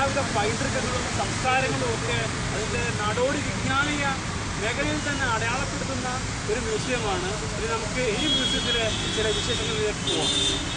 എല്ലാവിധ പൈതൃകങ്ങളും സംസ്കാരങ്ങളും ഒക്കെ അതിൻ്റെ നാടോടി വിജ്ഞാനീയ മേഖലയിൽ തന്നെ അടയാളപ്പെടുത്തുന്ന ഒരു മ്യൂസിയമാണ് ഇനി നമുക്ക് ഈ മ്യൂസിയത്തിലെ ചില വിശേഷങ്ങളിലേക്ക് പോവാം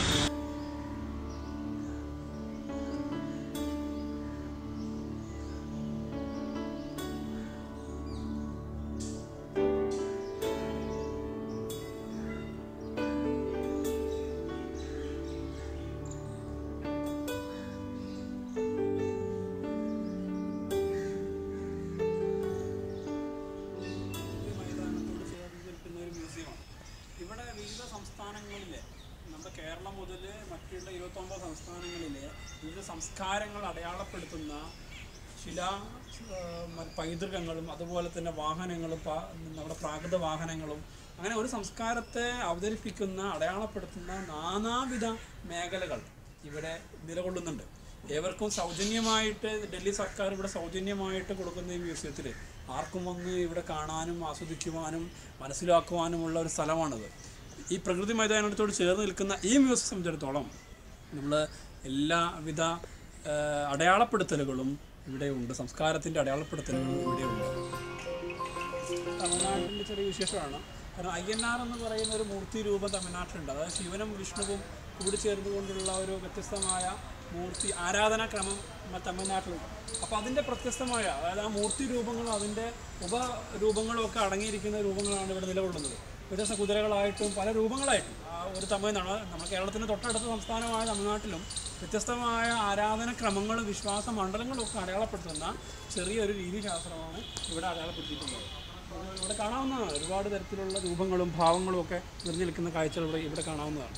ഈ മൈതാനത്തോട് ചേർന്ന് നിൽക്കുന്ന ഒരു മ്യൂസിയമാണ് ഇവിടെ വിവിധ സംസ്ഥാനങ്ങളിലെ നമ്മുടെ കേരളം മുതൽ മറ്റുള്ള ഇരുപത്തൊമ്പത് സംസ്ഥാനങ്ങളിലെ വിവിധ സംസ്കാരങ്ങൾ അടയാളപ്പെടുത്തുന്ന ശിലാ ആ, മ- പൈതൃകങ്ങളും അതുപോലെ തന്നെ വാഹനങ്ങളും പാ- നമ്മുടെ പ്രാകൃത വാഹനങ്ങളും അങ്ങനെ ഒരു സംസ്കാരത്തെ അവതരിപ്പിക്കുന്ന അടയാളപ്പെടുത്തുന്ന നാനാവിധ മേഖലകൾ ഇവിടെ നിലകൊള്ളുന്നുണ്ട് ഏവർക്കും സൗജന്യമായിട്ട് ഡൽഹി സർക്കാർ ഇവിടെ സൗജന്യമായിട്ട് കൊടുക്കുന്ന ഈ മ്യൂസിയത്തിൽ ആർക്കും വന്ന് ഇവിടെ കാണാനും ആസ്വദിക്കുവാനും മനസ്സിലാക്കുവാനുമുള്ള ഒരു സ്ഥലമാണിത് ഈ പ്രകൃതി മൈതാനത്തോട് ചേർന്ന് നിൽക്കുന്ന ഈ മ്യൂസിയം സംബന്ധിച്ചിടത്തോളം നമ്മൾ എല്ലാവിധ ആ, അടയാളപ്പെടുത്തലുകളും ഇവിടെയുണ്ട് സംസ്കാരത്തിൻ്റെ അടയാളപ്പെടുത്തലുകളും ഇവിടെയുണ്ട് തമിഴ്നാട്ടിൻ്റെ ചെറിയ വിശേഷമാണ് കാരണം അയ്യന്നാർ എന്ന് പറയുന്ന ഒരു മൂർത്തി രൂപം തമിഴ്നാട്ടിലുണ്ട് അതായത് ശിവനും വിഷ്ണുവും കൂടി ചേർന്നുകൊണ്ടുള്ള ഒരു വ്യത്യസ്തമായ മൂർത്തി ആരാധനാക്രമം നമ്മ തമിഴ്നാട്ടിലുണ്ട് അപ്പോൾ അതിൻ്റെ പ്രത്യസ്തമായ അതായത് ആ മൂർത്തി രൂപങ്ങളും അതിൻ്റെ ഉപരൂപങ്ങളും ഒക്കെ അടങ്ങിയിരിക്കുന്ന രൂപങ്ങളാണ് ഇവിടെ നിലകൊള്ളുന്നത് വ്യത്യസ്ത കുതിരകളായിട്ടും പല രൂപങ്ങളായിട്ടും ആ ഒരു തമിഴ്നാട് നമ്മുടെ കേരളത്തിൻ്റെ തൊട്ടടുത്ത സംസ്ഥാനമായ തമിഴ്നാട്ടിലും വ്യത്യസ്തമായ ആരാധനക്രമങ്ങളും വിശ്വാസ മണ്ഡലങ്ങളും ഒക്കെ അടയാളപ്പെടുത്തുന്ന ചെറിയൊരു രീതിശാസ്ത്രമാണ് ഇവിടെ അടയാളപ്പെടുത്തിയിട്ടുള്ളത് അത് ഇവിടെ കാണാവുന്നതാണ് ഒരുപാട് തരത്തിലുള്ള രൂപങ്ങളും ഭാവങ്ങളും ഒക്കെ നിറഞ്ഞു നിൽക്കുന്ന കാഴ്ചകൾ ഇവിടെ ഇവിടെ കാണാവുന്നതാണ്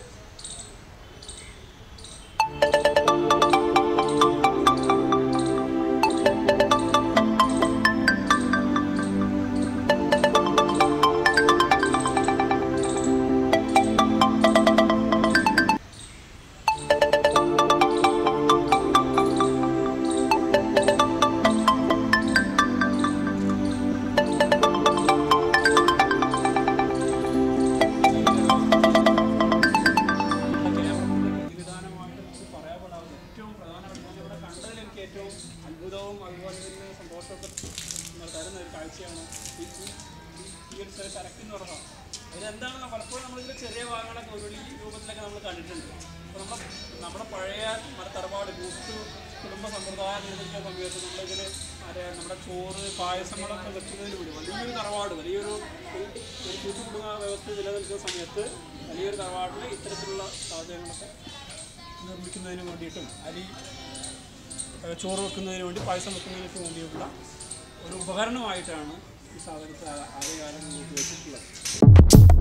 നമ്മുടെ കേരളത്തിലെ പ്രതിവിധാനമായിട്ട് നമുക്ക് പറയാപ്പെടാവുന്ന ഏറ്റവും പ്രധാനപ്പെട്ട ഞാൻ ഇവിടെ കണ്ടതിൽ എനിക്ക് ഏറ്റവും അത്ഭുതവും അതുപോലെ തന്നെ സന്തോഷമൊക്കെ നമ്മൾ തരുന്ന ഒരു കാഴ്ചയാണ് ഈ ഈ- ഈ- ഈ ഒരു ചെറിയ ചരക്ക് എന്ന് പറഞ്ഞാൽ ഇതെന്താണെന്ന് പലപ്പോഴും നമ്മളിതിൽ ചെറിയ ഭാഗങ്ങളൊക്കെ ഉരുളി രൂപത്തിലൊക്കെ നമ്മൾ കണ്ടിട്ടുണ്ട് അപ്പോൾ നമ്മൾ നമ്മുടെ പഴയ നമ്മുടെ തറവാട് കൂട്ടു കുടുംബ സമ്പ്രദായം നിർമ്മിക്കുന്ന സമയത്ത് നമ്മളിതിൽ മറ്റേ നമ്മുടെ ചോറ് പായസങ്ങളൊക്കെ വെക്കുന്നതിലൂടെ വലിയൊരു തറവാട് വലിയൊരു ഒരു- ഒരു കൂട്ടുകുടുംബ വ്യവസ്ഥ നിലനിൽക്കുന്ന സമയത്ത് വലിയൊരു തറവാട്ടിൽ ഇത്തരത്തിലുള്ള സാഹചര്യങ്ങളൊക്കെ നിർമ്മിക്കുന്നതിന് വേണ്ടിയിട്ടും അരി ഏഹ് ചോറ് വെക്കുന്നതിന് വേണ്ടി പായസം വെക്കുന്നതിനൊക്കെ വേണ്ടിയിട്ടുള്ള ഒരു ഉപകരണമായിട്ടാണ് ഈ സാധനത്തെ ആ- ആദ്യകാലം ഉപയോഗിച്ചിട്ടുള്ളത്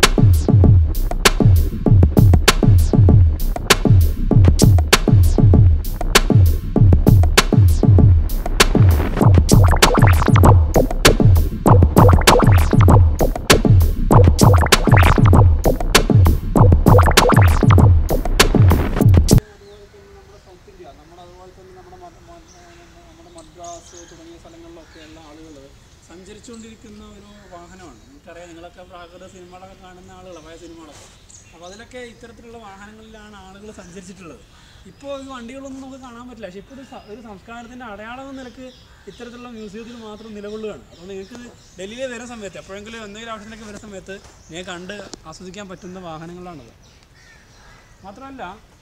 അതുപോലെ തന്നെ നമ്മുടെ സൗത്ത് ഇന്ത്യ നമ്മുടെ അതുപോലെ തന്നെ നമ്മുടെ മ- മ- നമ്മുടെ മദ്രാസ് തുടങ്ങിയ സ്ഥലങ്ങളിലൊക്കെയുള്ള ആളുകൾ സഞ്ചരിച്ചുകൊണ്ടിരിക്കുന്ന ഒരു വാഹനമാണ് നമുക്കറിയാം നിങ്ങളൊക്കെ പ്രാകൃത സിനിമകളൊക്കെ കാണുന്ന ആളുകളാണ് പഴയ സിനിമകളൊക്കെ അപ്പോൾ അതിലൊക്കെ ഇത്തരത്തിലുള്ള വാഹനങ്ങളിലാണ് ആളുകൾ സഞ്ചരിച്ചിട്ടുള്ളത് ഇപ്പോൾ ഈ വണ്ടികളൊന്നും നമുക്ക് കാണാൻ പറ്റില്ല പക്ഷേ ഇപ്പോൾ ഒരു സ- ഒരു സംസ്കാരത്തിൻ്റെ അടയാളം എന്ന നിലക്ക് ഇത്തരത്തിലുള്ള മ്യൂസിയത്തിൽ മാത്രം നിലകൊള്ളുകയാണ് അതുകൊണ്ട് നിങ്ങൾക്ക് ഡൽഹിയിൽ വരുന്ന സമയത്ത് എപ്പോഴെങ്കിലും എന്തെങ്കിലും ആവശ്യത്തിലേക്ക് വരുന്ന സമയത്ത് നിങ്ങൾക്ക് കണ്ട് ആസ്വദിക്കാൻ പറ്റുന്ന വാഹനങ്ങളാണത് മാത്രമല്ല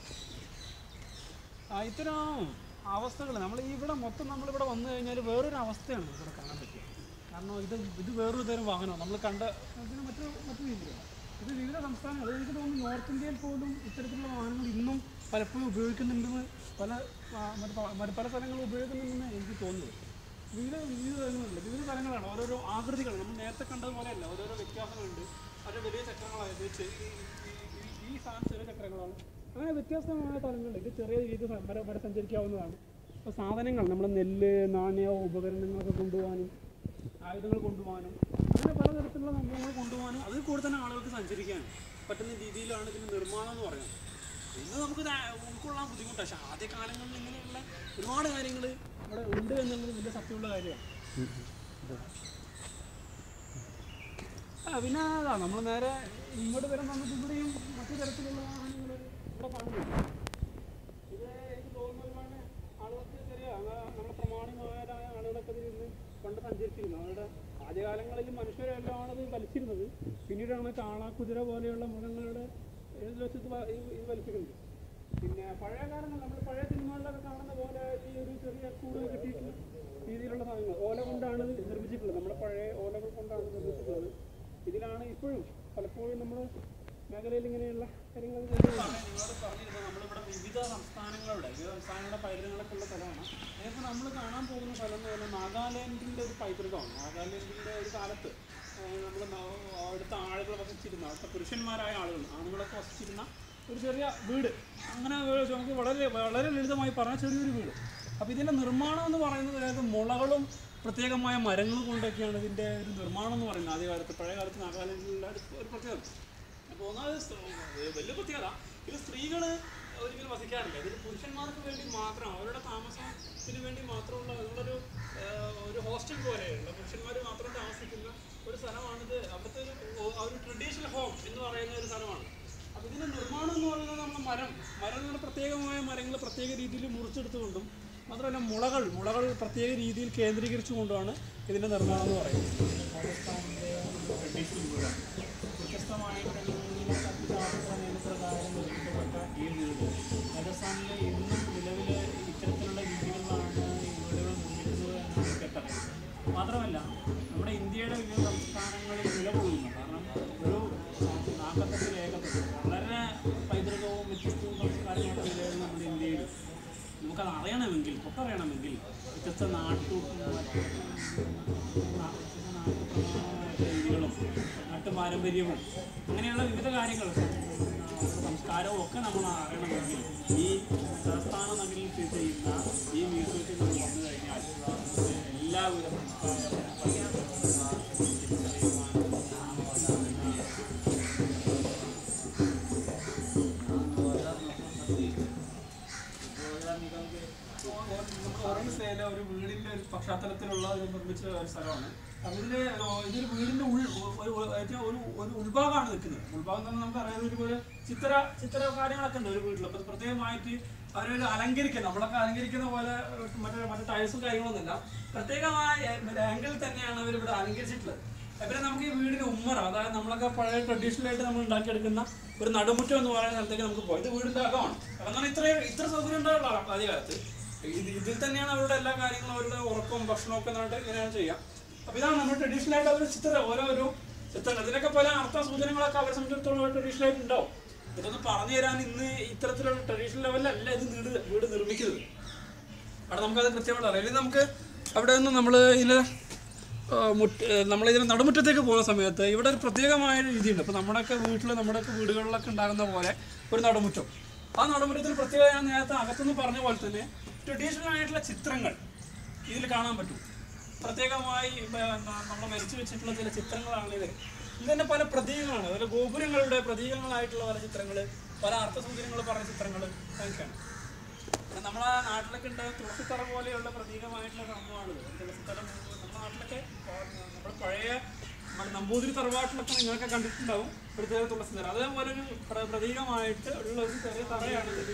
ആ, ഇത്തരം അവസ്ഥകൾ നമ്മൾ ഇവിടെ മൊത്തം നമ്മളിവിടെ വന്നു കഴിഞ്ഞാൽ വേറൊരു അവസ്ഥയാണ് നമുക്കിവിടെ കാണാൻ പറ്റുക കാരണം ഇത് ഇത് വേറൊരു തരം വാഹനമാണ് നമ്മൾ കണ്ട ഇതിന് മറ്റു മറ്റു രീതിയിലാണ് ഇത് വിവിധ സംസ്ഥാനങ്ങൾ എനിക്ക് തോന്നുന്നു നോർത്ത് ഇന്ത്യയിൽ പോലും ഇത്തരത്തിലുള്ള വാഹനങ്ങൾ ഇന്നും പലപ്പോഴും ഉപയോഗിക്കുന്നുണ്ടെന്ന് പല ആ, മറ്റ് പ- മറ്റ് പല സ്ഥലങ്ങളും ഉപയോഗിക്കുന്നുണ്ടെന്ന് എനിക്ക് തോന്നുന്നത് വിവിധ വിവിധ തരങ്ങളുണ്ട് വിവിധ തരങ്ങളാണ് ഓരോരോ ആകൃതികൾ നമ്മൾ നേരത്തെ കണ്ടതുപോലെയല്ല ഓരോരോ വ്യത്യാസങ്ങളുണ്ട് അത് വലിയ ചക്രങ്ങളായത് ചെ- ഈ- ഈ- ഈ- ഈ സാധനം ചെറിയ ചക്രങ്ങളാണ് അങ്ങനെ വ്യത്യസ്തമായ തലങ്ങളുണ്ട് ഇത് ചെറിയ രീതിയിൽ സ- വരെ വരെ സഞ്ചരിക്കാവുന്നതാണ് അപ്പോൾ സാധനങ്ങൾ നമ്മൾ നെല്ല് നാണ്യവും ഉപകരണങ്ങളൊക്കെ കൊണ്ടുപോകാനും ആയുധങ്ങൾ കൊണ്ടുപോകാനും അങ്ങനെ പലതരത്തിലുള്ള സംഭവങ്ങൾ കൊണ്ടുപോകാനും അതിൽ കൂടെ തന്നെ ആളുകൾക്ക് സഞ്ചരിക്കാനും പറ്റുന്ന രീതിയിലാണ് ഇതിൻ്റെ നിർമ്മാണം എന്ന് പറയുന്നത് ഇന്ന് നമുക്ക് ഇത് ആ- ഉൾക്കൊള്ളാൻ ബുദ്ധിമുട്ടാണ് പക്ഷേ ആദ്യ കാലങ്ങളിൽ ഇങ്ങനെയുള്ള ഒരുപാട് കാര്യങ്ങൾ ഇവിടെ ഉണ്ട് എന്നുള്ളത് വലിയ സത്യമുള്ള കാര്യമാണ് ആ പിന്നെ അതാ നമ്മൾ നേരെ ഇങ്ങോട്ട് വരാൻ വന്നിട്ട് ഇവിടെയും മറ്റു തരത്തിലുള്ള വാഹനങ്ങൾ ഇവിടെ കാണുന്നുണ്ട് ഇത് എനിക്ക് തോന്നുന്നതാണ് ആളുകൾക്ക് ചെറിയ സഞ്ചരിച്ചിരുന്നത് അവരുടെ ആദ്യകാലങ്ങളിൽ മനുഷ്യരെല്ലാം ഇത് വലിച്ചിരുന്നത് പിന്നീടാണ് കാള കുതിര പോലെയുള്ള മൃഗങ്ങളുടെ ഇതിൽ വെച്ച് ഇത് വ- ഈ- ഇത് വലിച്ചിരുന്നത് പിന്നെ പഴയ കാലങ്ങൾ നമ്മൾ പഴയ സിനിമകളിലൊക്കെ കാണുന്ന പോലെ ഈ ഒരു ചെറിയ കൂട് കെട്ടിയിട്ടുള്ള രീതിയിലുള്ള സാധനങ്ങൾ ഓല കൊണ്ടാണ് ഇത് നിർമ്മിച്ചിട്ടുള്ളത് നമ്മുടെ പഴയ ഓലകൾ കൊണ്ടാണ് നിർമ്മിച്ചിട്ടുള്ളത് ഇതിലാണ് ഇപ്പോഴും പലപ്പോഴും നമ്മൾ മേഖലയിൽ ഇങ്ങനെയുള്ള കാര്യങ്ങൾ നിങ്ങളോട് പറഞ്ഞിരുന്നത് നമ്മളിവിടെ വിവിധ സംസ്ഥാനങ്ങളുടെ വിവിധ സംസ്ഥാനങ്ങളുടെ പൈതൃകങ്ങളൊക്കെ ഉള്ള സ്ഥലമാണ് നേരത്തെ നമ്മൾ കാണാൻ പോകുന്ന സ്ഥലം എന്ന് പറഞ്ഞാൽ നാഗാലാൻഡിൻ്റെ ഒരു പൈതൃകമാണ് നാഗാലാൻഡിൻ്റെ ഒരു കാലത്ത് നമ്മൾ അവിടുത്തെ ആളുകൾ വസിച്ചിരുന്ന അവിടുത്തെ പുരുഷന്മാരായ ആളുകൾ ആണുങ്ങളൊക്കെ വസിച്ചിരുന്ന ഒരു ചെറിയ വീട് അങ്ങനെ ഒരു നമുക്ക് വളരെ വളരെ ലളിതമായി പറഞ്ഞ ചെറിയൊരു വീട് അപ്പോൾ ഇതിൻ്റെ നിർമ്മാണം എന്ന് പറയുന്നത് അതായത് മുളകളും പ്രത്യേകമായ മരങ്ങൾ കൊണ്ടൊക്കെയാണ് ഇതിൻ്റെ ഒരു നിർമ്മാണം എന്ന് പറയുന്നത് ആദ്യകാലത്ത് പഴയ കാലത്ത് നാഗാലാൻഡിലുള്ള ഒരു ഒരു പ്രത്യേകത അപ്പോൾ ഒന്നാമത് സ്- ഏർ വലിയ പ്രത്യേകത ഇത് സ്ത്രീകൾ ഒരിക്കലും വസിക്കാറില്ല ഇതിൽ പുരുഷന്മാർക്ക് വേണ്ടി മാത്രം അവരുടെ താമസത്തിന് വേണ്ടി മാത്രമുള്ള നിങ്ങളൊരു ഒരു ഹോസ്റ്റൽ പോലെയുള്ള പുരുഷന്മാർ മാത്രം താമസിക്കുന്ന ഒരു സ്ഥലമാണിത് അവിടുത്തെ ഒരു ഓ- ഒരു ട്രഡീഷണൽ ഹോം എന്ന് പറയുന്ന ഒരു സ്ഥലമാണ് അപ്പോൾ ഇതിൻ്റെ നിർമ്മാണം എന്ന് പറയുന്നത് നമ്മൾ മരം മരം എന്ന് പറഞ്ഞാൽ പ്രത്യേകമായ മരങ്ങൾ പ്രത്യേക രീതിയിൽ മുറിച്ചെടുത്തുകൊണ്ടും മാത്രമല്ല മുളകൾ മുളകൾ പ്രത്യേക രീതിയിൽ കേന്ദ്രീകരിച്ചുകൊണ്ടാണ് ഇതിൻ്റെ നിർമ്മാണം എന്ന് പറയുന്നത് രാജസ്ഥാനിൻ്റെ ട്രഡീഷണൽ വീടാണ് വ്യത്യസ്തമായ പ്രകൃതിയിലെ തത്വശാസ്ത്ര നിയമപ്രകാരം നിർമ്മിക്കപ്പെട്ട ഈ വീട് രാജസ്ഥാനിലെ ഇന്നും നിലവിലെ ഇത്തരത്തിലുള്ള രീതികളിലാണ് ഈ വീടുകൾ നിർമ്മിക്കുന്നത് എന്നാണ് കേട്ടറിയുന്നത് മാത്രമല്ല നമ്മുടെ ഇന്ത്യയുടെ വിവിധ സംസ്ഥാനങ്ങളിൽ നിലകൊള്ളുന്നു കാരണം ഒരു നാൽപ്പത്തെട്ട് ഏകത്തിൽ വളരെ പൈതൃകവും വ്യത്യസ്തവും സംസ്കാരങ്ങളൊക്കെ നിലവിൽ നമ്മുടെ ഇന്ത്യയിൽ നമുക്കത് അറിയണമെങ്കിൽ തൊട്ടറിയണമെങ്കിൽ വ്യത്യസ്ത നാട്ടു രീതികളും നാട്ടുപാരമ്പര്യവും അങ്ങനെയുള്ള വിവിധ കാര്യങ്ങൾ സംസ്കാരവും ഒക്കെ നമ്മൾ അറിയണമെങ്കിൽ ഈ തലസ്ഥാന നഗരിൽ സ്ഥിതി ചെയ്യുന്ന ഈ മ്യൂസിയത്തിൽ നമ്മൾ വന്നു കഴിഞ്ഞാൽ നമുക്ക് എല്ലാവിധ ഓറൻസേല ഒരു വീടിന്റെ ഒരു പശ്ചാത്തലത്തിലുള്ള ഒരു നിർമ്മിച്ച ഒരു സ്ഥലമാണ് അപ്പൊ ഇതില് ഓ- ഇതൊരു വീടിന്റെ ഉൾ ഒരു ഒരു ഏറ്റവും ഒരു ഒരു ഉൾഭാഗമാണ് നിൽക്കുന്നത് ഉൾഭാഗം തന്നെ നമുക്ക് അറിയാവുന്ന ഒരു ചിത്ര ചിത്ര കാര്യങ്ങളൊക്കെ ഉണ്ട് ഒരു വീട്ടിൽ അപ്പൊ പ്രത്യേകമായിട്ട് അവരൊരു അലങ്കരിക്കുക നമ്മളൊക്കെ അലങ്കരിക്കുന്ന പോലെ ഏഹ്, മറ്റേ മറ്റേ ടൈൽസും കാര്യങ്ങളൊന്നുമില്ല പ്രത്യേകമായ ആംഗിളിൽ തന്നെയാണ് അവർ ഇവിടെ അലങ്കരിച്ചിട്ടുള്ളത് പിന്നെ നമുക്ക് ഈ വീടിന് ഉമ്മറ അതായത് നമ്മളൊക്കെ പഴയ ട്രഡീഷണൽ ആയിട്ട് നമ്മൾ ഉണ്ടാക്കിയെടുക്കുന്ന ഒരു നടുമുറ്റം എന്ന് പറയുന്ന സ്ഥലത്തേക്ക് നമുക്ക് പോയി ഇത് വീടിന്റെ അകമാണ് കാരണം ഇത്രയും ഇത്ര സൗകര്യം ഉണ്ടാവുള്ള ആദ്യകാലത്ത് ഇത് ഇതിൽ തന്നെയാണ് അവരുടെ എല്ലാ കാര്യങ്ങളും അവരുടെ ഉറക്കവും ഭക്ഷണവും ഒക്കെ എന്നിട്ട് ഇങ്ങനെയാണ് ചെയ്യാം അപ്പൊ ഇതാണ് നമ്മൾ ട്രഡീഷണൽ ആയിട്ട് അവർ ചിത്രം ഓരോരോ ചിത്രം ഇതിനൊക്കെ പല അർത്ഥ സൂചനകളൊക്കെ അവരെ സംബന്ധിച്ചിടത്തോളം ട്രഡീഷണൽ ആയിട്ട് ഉണ്ടാവും ഇതൊന്ന് പറഞ്ഞു തരാൻ ഇന്ന് ഇത്തരത്തിലുള്ള ട്രഡീഷണൽ ലെവലിലല്ല ഇത് വീട് വീട് നിർമ്മിക്കുന്നത് അവിടെ നമുക്കത് കൃത്യമായിട്ട് അറിയാം ഇനി നമുക്ക് അവിടെ നിന്ന് നമ്മൾ ഇതിൽ നമ്മളിതിന് നടുമുറ്റത്തേക്ക് പോകുന്ന സമയത്ത് ഇവിടെ ഒരു പ്രത്യേകമായ ഒരു രീതിയുണ്ട് അപ്പോൾ നമ്മുടെയൊക്കെ വീട്ടിൽ നമ്മുടെയൊക്കെ വീടുകളിലൊക്കെ ഉണ്ടാകുന്ന പോലെ ഒരു നടുമുറ്റം ആ നടുമുറ്റത്തിൽ പ്രത്യേകത ഞാൻ നേരത്തെ അകത്തുനിന്ന് പറഞ്ഞ പോലെ തന്നെ ട്രഡീഷണൽ ആയിട്ടുള്ള ചിത്രങ്ങൾ ഇതിൽ കാണാൻ പറ്റും പ്രത്യേകമായി നമ്മൾ വരച്ചു വെച്ചിട്ടുള്ള ചില ചിത്രങ്ങളാണ് ഇത് ഇത് തന്നെ പല പ്രതീകങ്ങളാണ് അതുപോലെ ഗോപുരങ്ങളുടെ പ്രതീകങ്ങളായിട്ടുള്ള പല ചിത്രങ്ങൾ പല അർത്ഥസൂചനകൾ പറഞ്ഞ ചിത്രങ്ങൾ ഒക്കെയാണ് പിന്നെ നമ്മളെ നാട്ടിലൊക്കെ ഉണ്ട് തുളസിത്തറ പോലെയുള്ള പ്രതീകമായിട്ടുള്ള സംഭവമാണിത് തുളസിത്തറ നമ്മുടെ നാട്ടിലൊക്കെ നമ്മുടെ പഴയ നമ്മുടെ നമ്പൂതിരി തറവാട്ടിലൊക്കെ നിങ്ങളൊക്കെ കണ്ടിട്ടുണ്ടാവും പ്രത്യേക തുളസിത്തറ അതേപോലെ ഒരു പ്ര- പ്രതീകമായിട്ട് ഉള്ള ഒരു ചെറിയ തറയാണ് ഇത്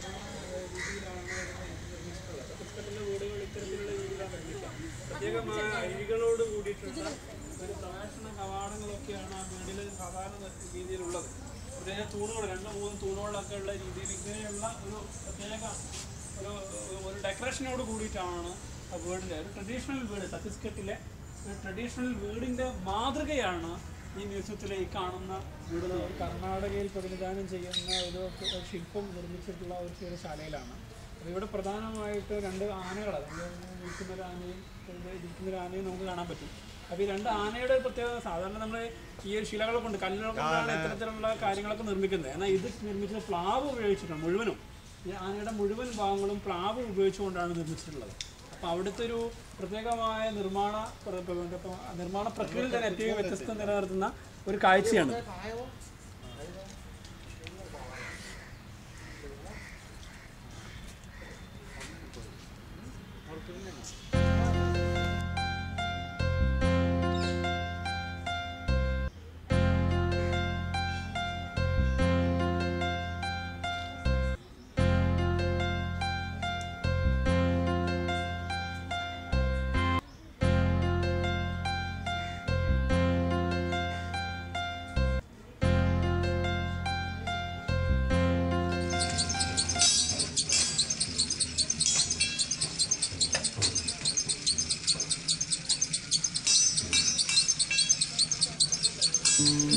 പുസ്തകത്തിലെ വീടുകൾ ഇത്തരത്തിലുള്ള രീതിയിലാണ് നിർമ്മിക്കുക പ്രത്യേകമായ അഴികളോട് കൂടിയിട്ടുള്ള ഒരു പ്രവേശന കവാടങ്ങളൊക്കെയാണ് ആ വീടിൽ സാധാരണ രീതിയിലുള്ളത് പ്രത്യേക തൂണുകൾ രണ്ട് മൂന്ന് തൂണുകളൊക്കെ ഉള്ള രീതിയിൽ ഇങ്ങനെയുള്ള ഒരു പ്രത്യേക ഒരു ഒരു ഡെക്കറേഷനോട് കൂടിയിട്ടാണ് ആ വീടിൻ്റെ ഒരു ട്രഡീഷണൽ വീട് ഛത്തീസ്ഗഡിലെ ഒരു ട്രഡീഷണൽ വീടിൻ്റെ മാതൃകയാണ് ഈ മ്യൂസിയത്തിലെ ഈ കാണുന്ന വീട് കർണാടകയിൽ പ്രതിനിധാനം ചെയ്യുന്ന ഒരു ഒരു ശില്പം നിർമ്മിച്ചിട്ടുള്ള ഒരു ചെറിയ ശാലയിലാണ് അപ്പോൾ ഇവിടെ പ്രധാനമായിട്ട് രണ്ട് ആനകൾ നിൽക്കുന്ന ഒരു ആനയും ഇവിടെ ഇരിക്കുന്ന ഒരു ആനയും നമുക്ക് കാണാൻ പറ്റും അപ്പോൾ ഈ രണ്ട് ആനയുടെ ഒരു പ്രത്യേകത സാധാരണ നമ്മൾ ഈ ഒരു ശിലകളെ കൊണ്ട് കല്ലുകൾ കൊണ്ടാണ് ഇത്തരത്തിലുള്ള കാര്യങ്ങളൊക്കെ നിർമ്മിക്കുന്നത് എന്നാൽ ഇത് നിർമ്മിച്ചത് പ്ലാവ് ഉപയോഗിച്ചിട്ടാണ് മുഴുവനും ഈ ആനയുടെ മുഴുവൻ ഭാഗങ്ങളും പ്ലാവ് ഉപയോഗിച്ചുകൊണ്ടാണ് നിർമ്മിച്ചിട്ടുള്ളത് അപ്പോൾ അവിടുത്തെ ഒരു പ്രത്യേകമായ നിർമ്മാണ പ്ര- പ്ര- ഇപ്പം നിർമ്മാണ പ്രക്രിയയിൽ തന്നെ ഏറ്റവും വ്യത്യസ്തം നിലനിർത്തുന്ന ഒരു കാഴ്ചയാണ് ആ